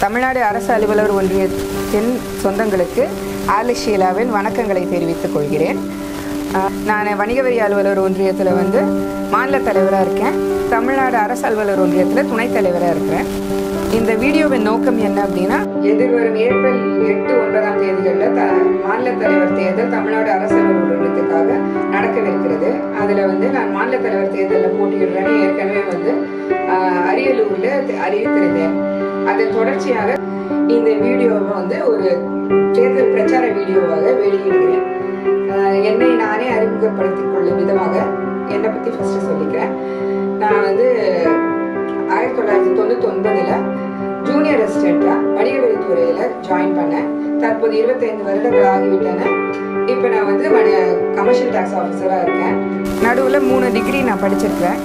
தமிழ்நாடு அரசு அலுவலர் ஒன்றியத்தின் சொந்தங்களுக்கு ஆலிஸ் ஷீலாவின் வணக்கங்களை தெரிவித்துக் கொள்கிறேன் அஹ், நான் வணிக வரி அலுவலர் ஒன்றியத்தில் வந்து மாநில தலைவராக இருக்கேன் தமிழ்நாடு அரசு அலுவலர் ஒன்றியத்தில் துணைத் தலைவராக இருக்கிறேன் இந்த வீடியோவின் நோக்கம் என்ன அப்படின்னா எதிர்வரும் ஏப்ரல் எட்டு ஒன்பதாம் தேதிகளில் த மாநில தலைவர் தேர்தல் தமிழ்நாடு அரசு அலுவலர் ஒன்றியத்துக்காக நடக்கவிருக்கிறது அதில் வந்து நான் மாநில தலைவர் தேர்தலில் போட்டியிடுறேன்னு ஏற்கனவே வந்து அஹ், அரியலூரில் தெ- அறிவித்திருந்தேன் அதன் தொடர்ச்சியாக இந்த வீடியோவை வந்து ஒரு தேர்தல் பிரச்சார வீடியோவாக வெளியிடுகிறேன் அஹ் என்னை நானே அறிமுகப்படுத்திக் கொள்ளும் விதமாக என்னை பற்றி ஃபஸ்ட்டு சொல்லிக்கிறேன் நான் வந்து ஆயிரத்தி தொள்ளாயிரத்தி தொண்ணூற்றி ஒன்பதில் ஜூனியர் அசிஸ்டண்ட்டாக வணிக வரித்துறையில் ஜாயின் பண்ணேன் தற்போது இருபத்தைந்து வருடங்கள் ஆகிவிட்டன இப்போ நான் வந்து கமர்ஷியல் டேக்ஸ் ஆஃபீஸராக இருக்கேன் நடுவில் மூணு டிகிரி நான் படிச்சிருக்கேன்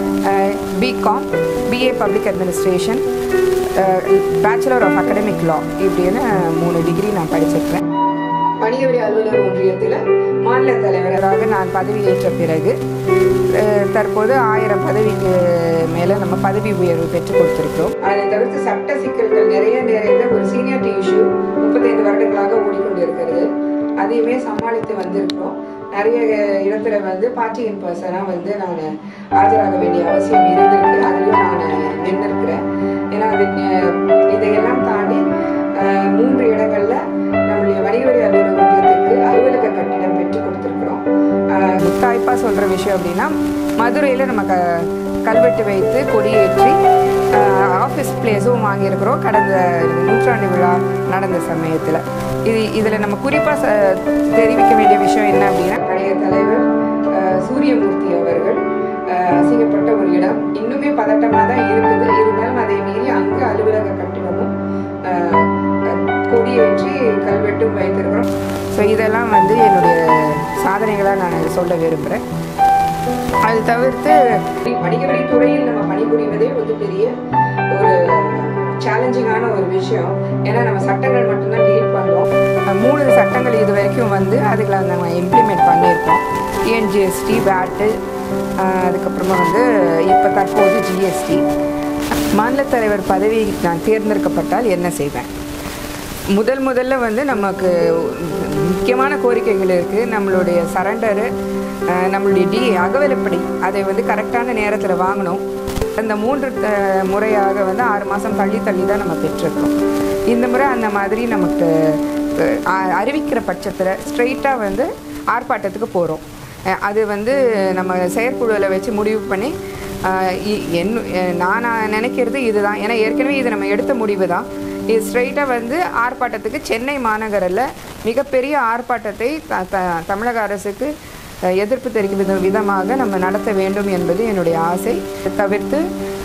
BCom BA public administration bachelor of academic law இப்படின்னு மூணு டிகிரி நான் படிச்சிருக்கேன் வணிக வரி அலுவலர் ஒன்றியத்தில் மாநில தலைவராக நான் பதவியேற்ற பிறகு அஹ், தற்போது ஆயிரம் பதவிக்கு மேலே நம்ம பதவி உயர்வு பெற்றுக் கொடுத்துருக்கிறோம் அதை தவிர்த்து சட்ட சிக்கல்கள் நிறைய நிறைந்த ஒரு சீனியாரிட்டி இஷ்யூ முப்பத்தைந்து வருடங்களாக ஓடிக்கொண்டிருக்கிறது அதையுமே சமாளித்து வந்திருக்கிறோம் நிறைய இடத்துல வந்து பார்ட்டி இன் பர்சனாக வந்து நான் ஆஜராக வேண்டிய அவசியம் இருந்திருக்கு அதிலும் நான் நின்றுருக்கிறேன் ஏன்னா அது அஹ், இதையெல்லாம் தாண்டி அஹ், மூன்று இடங்கள்ல நம்மளுடைய வணிக வரி அலுவலக ஒன்றியத்துக்கு அலுவலக கட்டிடம் பெற்று கொடுத்துருக்குறோம் முத்தாய்ப்பாக சொல்கிற விஷயம் அப்படின்னா மதுரையில் நம்ம க கல்வெட்டு வைத்து கொடியேற்றி ஆஃபீஸ் பிளேஸும் வாங்கியிருக்கிறோம் கடந்த நூற்றாண்டு விழா நடந்த சமயத்தில் இது இதில் நம்ம குறிப்பாக ச தெரிவிக்க வேண்டிய விஷயம் என்ன அப்படின்னா பழைய தலைவர் அஹ், சூரியமூர்த்தி அவர்கள் அஹ், அசிங்கப்பட்ட ஒரு இடம் இன்னுமே பதட்டமாக தான் இருக்குது இருந்தாலும் அதை மீறி அங்கு அலுவலக கட்டிடமும் அஹ், அஹ், கொடியேற்றி கல்வெட்டும் வைத்திருக்கிறோம் ஸோ இதெல்லாம் வந்து என்னுடைய சாதனைகளாக நான் சொல்ல விரும்புகிறேன் அது தவிர்த்து வணிக வரித்துறையில் நம்ம பணிபுரிவதே வந்து பெரிய ஒரு சேலஞ்சிங்கான ஒரு விஷயம் ஏன்னா நம்ம சட்டங்கள் மட்டும்தான் டீல் பண்ணுறோம் மூணு சட்டங்கள் இது வரைக்கும் வந்து அதுகளை நம்ம இம்ப்ளிமெண்ட் பண்ணியிருக்கோம் டிஎன்ஜிஎஸ்டி வேட்டு அதுக்கப்புறமா வந்து இப்போ தற்போது ஜிஎஸ்டி மாநில தலைவர் பதவி நான் தேர்ந்தெடுக்கப்பட்டால் என்ன செய்வேன் முதல் முதல்ல வந்து நமக்கு முக்கியமான கோரிக்கைகள் இருக்குது நம்மளுடைய சரண்டரு நம்மளுடைய டி அகவலைப்படி அதை வந்து கரெக்டான நேரத்தில் வாங்கணும் அந்த மூன்று அஹ், முறையாக வந்து ஆறு மாதம் தள்ளி தள்ளி தான் நம்ம பெற்றிருக்கோம் இந்த முறை அந்த மாதிரி நமக்கு அஹ், அ- அறிவிக்கிற பட்சத்தில் ஸ்ட்ரெயிட்டாக வந்து ஆர்ப்பாட்டத்துக்கு போகிறோம் அது வந்து நம்ம செயற்குழுவில் வச்சு முடிவு பண்ணி ஆஹ் இ- என் அஹ் நான் நான் நினைக்கிறது இதுதான் ஏன்னா ஏற்கனவே இது நம்ம எடுத்த முடிவு தான் இது ஸ்ட்ரைட்டாக வந்து ஆர்ப்பாட்டத்துக்கு சென்னை மாநகரில் மிகப்பெரிய ஆர்ப்பாட்டத்தை த த- தமிழக அரசுக்கு அஹ், எதிர்ப்பு தெரிவிக்கும் வித விதமாக நம்ம நடத்த வேண்டும் என்பது என்னுடைய ஆசை தவிர்த்து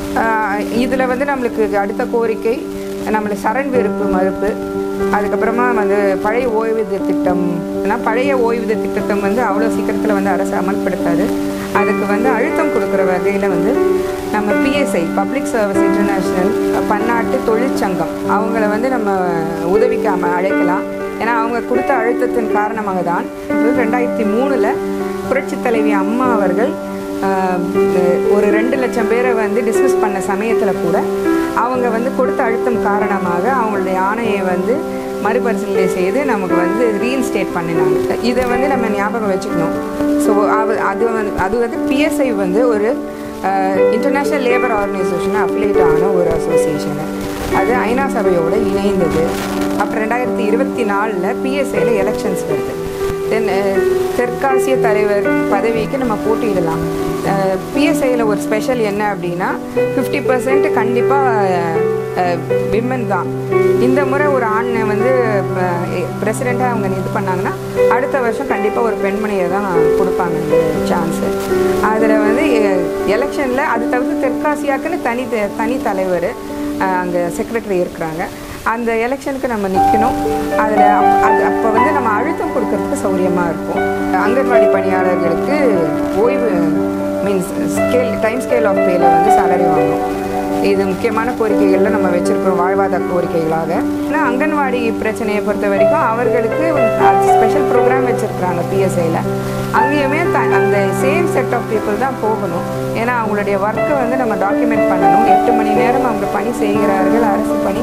இதில் வந்து நம்மளுக்கு அடுத்த கோரிக்கை நம்மளுக்கு சரண் வெறுப்பு மறுப்பு அதுக்கப்புறமா வந்து பழைய ஓய்வூதிய திட்டம் ஏன்னா பழைய ஓய்வூதிய திட்டத்தை வந்து அவ்வளோ சீக்கிரத்தில் வந்து அரசு அமல்படுத்தாது அதுக்கு வந்து அழுத்தம் கொடுக்குற வகையில் வந்து நம்ம பிஎஸ்ஐ பப்ளிக் சர்வீஸ் இன்டர்நேஷ்னல் பன்னாட்டு தொழிற்சங்கம் அவங்கள வந்து நம்ம உதவிக்கு அம அழைக்கலாம் ஏன்னா அவங்க கொடுத்த அழுத்தத்தின் காரணமாக தான் ரெண்டாயிரத்தி மூணில் புரட்சித் தலைவி அம்மா அவர்கள் ஆஹ், ஒரு ரெண்டு லட்சம் பேரை வந்து டிஸ்மிஸ் பண்ண சமயத்தில் கூட அவங்க வந்து கொடுத்த அழுத்தம் காரணமாக அவங்களுடைய ஆணையை வந்து மறுபரிசீலனை செய்து நமக்கு வந்து ரீஇன்ஸ்டேட் பண்ணினாங்க இதை வந்து நம்ம ஞாபகம் வச்சுக்கணும் ஸோ அது வந்து அது வந்து பிஎஸ்ஐ வந்து ஒரு இன்டர்நேஷ்னல் லேபர் ஆர்கனைசேஷனை அஃபிலேட் ஆன ஒரு அசோசியேஷனு அது ஐநா சபையோடு இணைந்தது அப்புறம் ரெண்டாயிரத்தி இருபத்தி நாலில் பிஎஸ்ஐயில் எலெக்ஷன்ஸ் வருது தென் தெற்காசிய தலைவர் பதவிக்கு நம்ம போட்டியிடலாம் பிஎஸ்ஐயில் ஒரு ஸ்பெஷல் என்ன அப்படின்னா ஃபிஃப்டி பர்சன்ட் கண்டிப்பாக விமன் தான் இந்த முறை ஒரு ஆணை வந்து பிரசிடெண்ட்டாக அவங்க இது பண்ணாங்கன்னா அடுத்த வருஷம் கண்டிப்பாக ஒரு பெண்மணியை தான் கொடுப்பாங்க இந்த சான்ஸு அதில் வந்து எலெக்ஷனில் அது தவிர்த்து தெற்காசியாக்குன்னு தனி த- தனி தலைவர் அங்கே செக்ரட்டரி இருக்கிறாங்க அந்த எலெக்ஷனுக்கு நம்ம நிற்கணும் அதில் அது அப்போ வந்து நம்ம அழுத்தம் கொடுக்கறதுக்கு சௌரியமாக இருக்கும் அங்கன்வாடி பணியாளர்களுக்கு ஓய்வு means scale time scale of பேல வந்து சேலரி வாங்கணும் இது முக்கியமான கோரிக்கைகளில் நம்ம வச்சுருக்கிறோம் வாழ்வாதார கோரிக்கைகளாக ஏன்னா அங்கன்வாடி பிரச்சனையை பொறுத்த வரைக்கும் அவர்களுக்கு ஸ்பெஷல் ப்ரோக்ராம் வச்சுருக்குறாங்க பிஎஸ்ஐயில் அங்கேயுமே த அந்த சேம் செட் ஆஃப் பீப்புள் தான் போகணும் ஏன்னா அவங்களுடைய ஒர்க்கை வந்து நம்ம டாக்குமெண்ட் பண்ணணும் எட்டு மணி நேரம் அவங்க பணி செய்கிறார்கள் அரசு பணி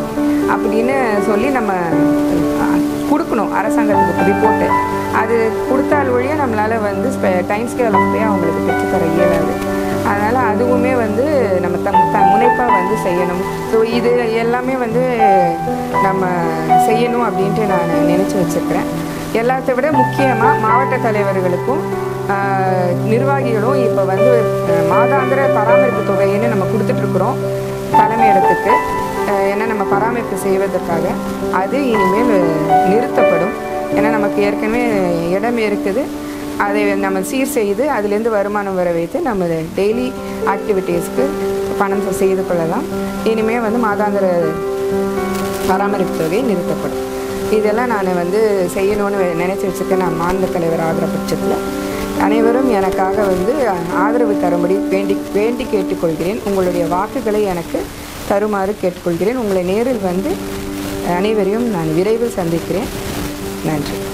அப்படின்னு சொல்லி நம்ம அஹ், கொடுக்கணும் அரசாங்கத்துக்கு ரிப்போர்ட்டு அது கொடுத்தால் ஒழிய நம்மளால் வந்து டைம் ஸ்கேல் ஆஃப் பே அவங்களுக்கு பெற்றுத்தர இயலாது அதனால் அதுவுமே வந்து நம்ம தம் த முனைப்பாக வந்து செய்யணும் ஸோ இது எல்லாமே வந்து நம்ம செய்யணும் அப்படின்ட்டு நான் நினச்சி வச்சுருக்கிறேன் எல்லாத்த விட முக்கியமாக மாவட்ட தலைவர்களுக்கும் ஆஹ், நிர்வாகிகளும் இப்போ வந்து அஹ், மாதாந்திர பராமரிப்பு தொகைன்னு நம்ம கொடுத்துட்ருக்குறோம் தலைமையிடத்துக்கு அஹ், ஏன்னா நம்ம பராமரிப்பு செய்வதற்காக அது இனிமேல் நிறுத்தப்படும் ஏன்னா நமக்கு ஏற்கனவே இடம் இருக்குது அதை நம்ம சீர் செய்து அதுலேருந்து வருமானம் வர வைத்து நம்ம டெய்லி ஆக்டிவிட்டீஸ்க்கு பணம் செய்து கொள்ளலாம் இனிமேல் வந்து மாதாந்திர பராமரிப்பு தொகை நிறுத்தப்படும் இதெல்லாம் நான் வந்து செய்யணும்னு நினச்சி வச்சுருக்கேன் நான் மாநில தலைவர் ஆகிற பட்சத்தில் அனைவரும் எனக்காக வந்து ஆதரவு தரும்படி வேண்டி வேண்டி கேட்டுக்கொள்கிறேன் உங்களுடைய வாக்குகளை எனக்கு தருமாறு கேட்டுக்கொள்கிறேன் உங்களை நேரில் வந்து அனைவரையும் நான் விரைவில் சந்திக்கிறேன் நன்றி